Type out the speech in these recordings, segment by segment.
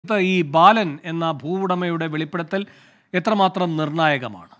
സുജിത്ത് ഈ ബാലൻ എന്ന ഭൂവുടമയുടെ വെളിപ്പെടുത്തൽ എത്രമാത്രം നിർണായകമാണ്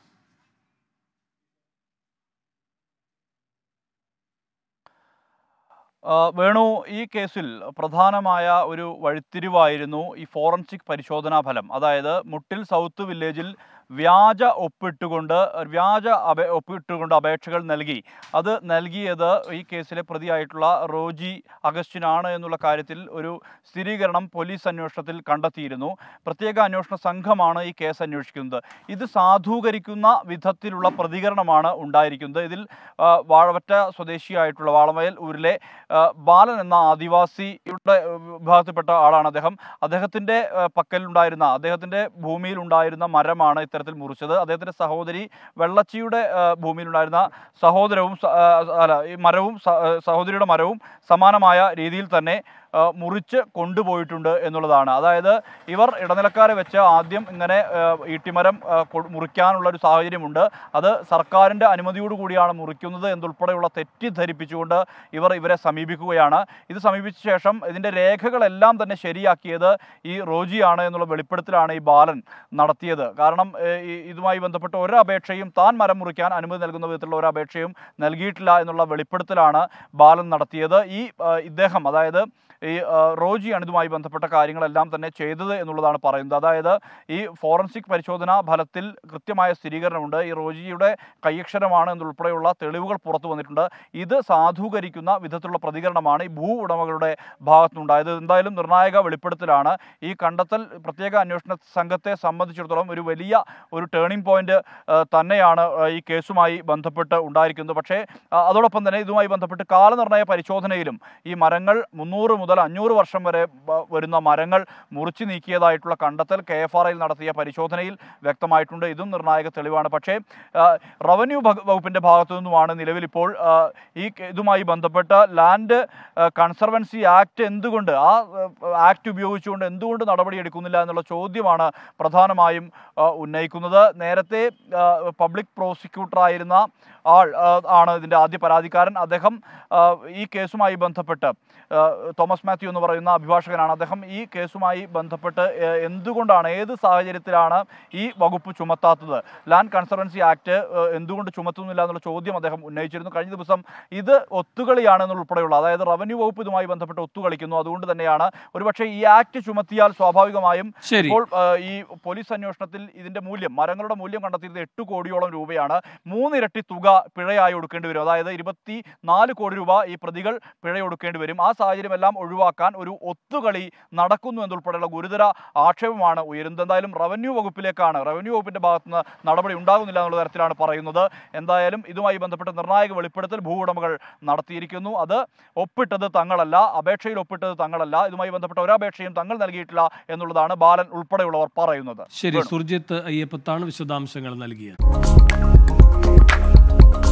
ആ, വേണു ഈ കേസിൽ പ്രധാനമായ ഒരു വഴിത്തിരിവായിരുന്നു ഈ ഫോറൻസിക് പരിശോധനാ ഫലം അതായത് മുട്ടിൽ സൗത്ത് വില്ലേജിൽ വ്യാജ ഒപ്പിട്ടുകൊണ്ട് വ്യാജ അപേ ഒപ്പിട്ടുകൊണ്ട് അപേക്ഷകൾ നൽകി അത് നൽകിയത് ഈ കേസിലെ പ്രതിയായിട്ടുള്ള റോജി അഗസ്റ്റിനാണ് എന്നുള്ള കാര്യത്തിൽ ഒരു സ്ഥിരീകരണം പോലീസ് അന്വേഷണത്തിൽ കണ്ടെത്തിയിരുന്നു പ്രത്യേക അന്വേഷണ സംഘമാണ് ഈ കേസ് അന്വേഷിക്കുന്നത് ഇത് സാധൂകരിക്കുന്ന വിധത്തിലുള്ള പ്രതികരണമാണ് ഉണ്ടായിരിക്കുന്നത് ഇതിൽ ആ, വാഴവറ്റ സ്വദേശിയായിട്ടുള്ള വാളമയൽ ഊരിലെ ആ, ബാലൻ എന്ന ആദിവാസിയുടെ ആ, വിഭാഗത്തിൽപ്പെട്ട ആളാണ് അദ്ദേഹം അദ്ദേഹത്തിൻ്റെ ആ, പക്കലുണ്ടായിരുന്ന അദ്ദേഹത്തിൻ്റെ ഭൂമിയിൽ ഉണ്ടായിരുന്ന മരമാണ് ഇത്തരത്തിൽ മുറിച്ചത് അദ്ദേഹത്തിൻ്റെ സഹോദരി വെള്ളച്ചിയുടെ ആ, ഭൂമിയിലുണ്ടായിരുന്ന സഹോദരവും സ- ആ, അല്ല ഈ മരവും സ- ആ, സഹോദരിയുടെ മരവും സമാനമായ രീതിയിൽ തന്നെ ആ, മുറിച്ച് കൊണ്ടുപോയിട്ടുണ്ട് എന്നുള്ളതാണ് അതായത് ഇവർ ഇടനിലക്കാരെ വെച്ച് ആദ്യം ഇങ്ങനെ ആ, ഈട്ടിമരം ആ, കൊ- മുറിക്കാനുള്ള ഒരു സാഹചര്യമുണ്ട് അത് സർക്കാരിൻ്റെ അനുമതിയോട് കൂടിയാണ് മുറിക്കുന്നത് എന്നുൾപ്പെടെയുള്ള തെറ്റിദ്ധരിപ്പിച്ചുകൊണ്ട് ഇവർ ഇവരെ സമീപിക്കുകയാണ് ഇത് സമീപിച്ച ശേഷം ഇതിൻ്റെ രേഖകളെല്ലാം തന്നെ ശരിയാക്കിയത് ഈ റോജിയാണ് എന്നുള്ള വെളിപ്പെടുത്തലാണ് ഈ ബാലൻ നടത്തിയത് കാരണം ഏ, ഈ ഇതുമായി ബന്ധപ്പെട്ട ഒരു അപേക്ഷയും താൻ മരം മുറിക്കാൻ അനുമതി നൽകുന്ന വിധത്തിലുള്ള ഒരു അപേക്ഷയും നൽകിയിട്ടില്ല എന്നുള്ള വെളിപ്പെടുത്തലാണ് ബാലൻ നടത്തിയത് ഈ ആ, ഇദ്ദേഹം അതായത് ഈ ആ, റോജിയാണ് ഇതുമായി ബന്ധപ്പെട്ട കാര്യങ്ങളെല്ലാം തന്നെ ചെയ്തത് എന്നുള്ളതാണ് പറയുന്നത് അതായത് ഈ ഫോറൻസിക് പരിശോധനാ ഫലത്തിൽ കൃത്യമായ സ്ഥിരീകരണമുണ്ട് ഈ റോജിയുടെ കൈയക്ഷരമാണ് എന്നുൾപ്പെടെയുള്ള തെളിവുകൾ പുറത്തു വന്നിട്ടുണ്ട് ഇത് സാധൂകരിക്കുന്ന വിധത്തിലുള്ള പ്രതികരണമാണ് ഈ ഭൂ ഉടമകളുടെ ഭാഗത്തുനിന്നുണ്ടായത് എന്തായാലും നിർണായക വെളിപ്പെടുത്തലാണ് ഈ കണ്ടെത്തൽ പ്രത്യേക അന്വേഷണ സംഘത്തെ സംബന്ധിച്ചിടത്തോളം ഒരു വലിയ ഒരു ടേണിംഗ് പോയിന്റ് തന്നെയാണ് ആ, ഈ കേസുമായി ബന്ധപ്പെട്ട് ഉണ്ടായിരിക്കുന്നത് പക്ഷേ ആ, അതോടൊപ്പം തന്നെ ഇതുമായി ബന്ധപ്പെട്ട് കാലനിർണയ പരിശോധനയിലും ഈ മരങ്ങൾ മുന്നൂറ് മുതൽ അഞ്ഞൂറ് വർഷം വരെ ബ- വരുന്ന മരങ്ങൾ മുറിച്ചു നീക്കിയതായിട്ടുള്ള കണ്ടെത്തൽ കെ എഫ് ആർ ഐയിൽ നടത്തിയ പരിശോധനയിൽ വ്യക്തമായിട്ടുണ്ട് ഇതും നിർണായക തെളിവാണ് പക്ഷേ ആ, റവന്യൂ ഭഗ- വകുപ്പിന്റെ ഭാഗത്തു നിന്നുമാണ് നിലവിൽ ഇപ്പോൾ ആ, ഈ കെ- ഇതുമായി ബന്ധപ്പെട്ട ലാൻഡ് ആ, കൺസർവൻസി ആക്ട് എന്തുകൊണ്ട് ആ ആ, ആക്ട് ഉപയോഗിച്ചുകൊണ്ട് എന്തുകൊണ്ട് നടപടി എടുക്കുന്നില്ല എന്നുള്ള ചോദ്യമാണ് പ്രധാനമായും ആ, ഉന്നയിക്കുന്നത് നേരത്തെ ആ, പബ്ലിക് പ്രോസിക്യൂട്ടർ ആയിരുന്ന ആൾ ആ, ആണ് ഇതിൻ്റെ ആദ്യ പരാതിക്കാരൻ അദ്ദേഹം ആ, ഈ കേസുമായി ബന്ധപ്പെട്ട് ആ, തോമസ് മാത്യു എന്ന് പറയുന്ന അഭിഭാഷകനാണ് അദ്ദേഹം ഈ കേസുമായി ബന്ധപ്പെട്ട് ഏ, എന്തുകൊണ്ടാണ് ഏത് സാഹചര്യത്തിലാണ് ഈ വകുപ്പ് ചുമത്താത്തത് ലാൻഡ് കൺസർവൻസി ആക്ട് ഏ, എന്തുകൊണ്ട് ചുമത്തുന്നില്ല എന്നുള്ള ചോദ്യം അദ്ദേഹം ഉന്നയിച്ചിരുന്നു കഴിഞ്ഞ ദിവസം ഇത് ഒത്തുകളിയാണെന്നുൾപ്പെടെയുള്ള അതായത് റവന്യൂ വകുപ്പ് ഇതുമായി ബന്ധപ്പെട്ട് ഒത്തുകളിക്കുന്നു അതുകൊണ്ട് തന്നെയാണ് ഒരുപക്ഷെ ഈ ആക്ട് ചുമത്തിയാൽ സ്വാഭാവികമായും ശരി ഇപ്പോൾ ആ, ഈ പോലീസ് അന്വേഷണത്തിൽ ഇതിന്റെ മൂല്യം മരങ്ങളുടെ മൂല്യം കണ്ടെത്തിയത് എട്ട് കോടിയോളം രൂപയാണ് മൂന്നിരട്ടി തുക പിഴയായി ഒടുക്കേണ്ടി വരും അതായത് ഇരുപത്തി നാല് കോടി രൂപ ഈ പ്രതികൾ പിഴ ഒടുക്കേണ്ടി വരും ആ സാഹചര്യമെല്ലാം ഒഴിവാക്കാൻ ഒരു ഒത്തുകളി നടക്കുന്നു എന്നുൾപ്പെടെയുള്ള ഗുരുതര ആക്ഷേപമാണ് ഉയരുന്നത് എന്തായാലും റവന്യൂ വകുപ്പിലേക്കാണ് റവന്യൂ വകുപ്പിന്റെ ഭാഗത്തുനിന്ന് നടപടി ഉണ്ടാകുന്നില്ല എന്നുള്ള തരത്തിലാണ് പറയുന്നത് എന്തായാലും ഇതുമായി ബന്ധപ്പെട്ട നിർണായക വെളിപ്പെടുത്തൽ ഭൂ ഉടമകൾ നടത്തിയിരിക്കുന്നു അത് ഒപ്പിട്ടത് തങ്ങളല്ല അപേക്ഷയിൽ ഒപ്പിട്ടത് തങ്ങളല്ല ഇതുമായി ബന്ധപ്പെട്ട ഒരു അപേക്ഷയും തങ്ങൾ നൽകിയിട്ടില്ല എന്നുള്ളതാണ് ബാലൻ ഉൾപ്പെടെയുള്ളവർ പറയുന്നത് ശരി സുർജിത്ത് അയ്യപ്പത്താണ് വിശദാംശങ്ങൾ നൽകിയത്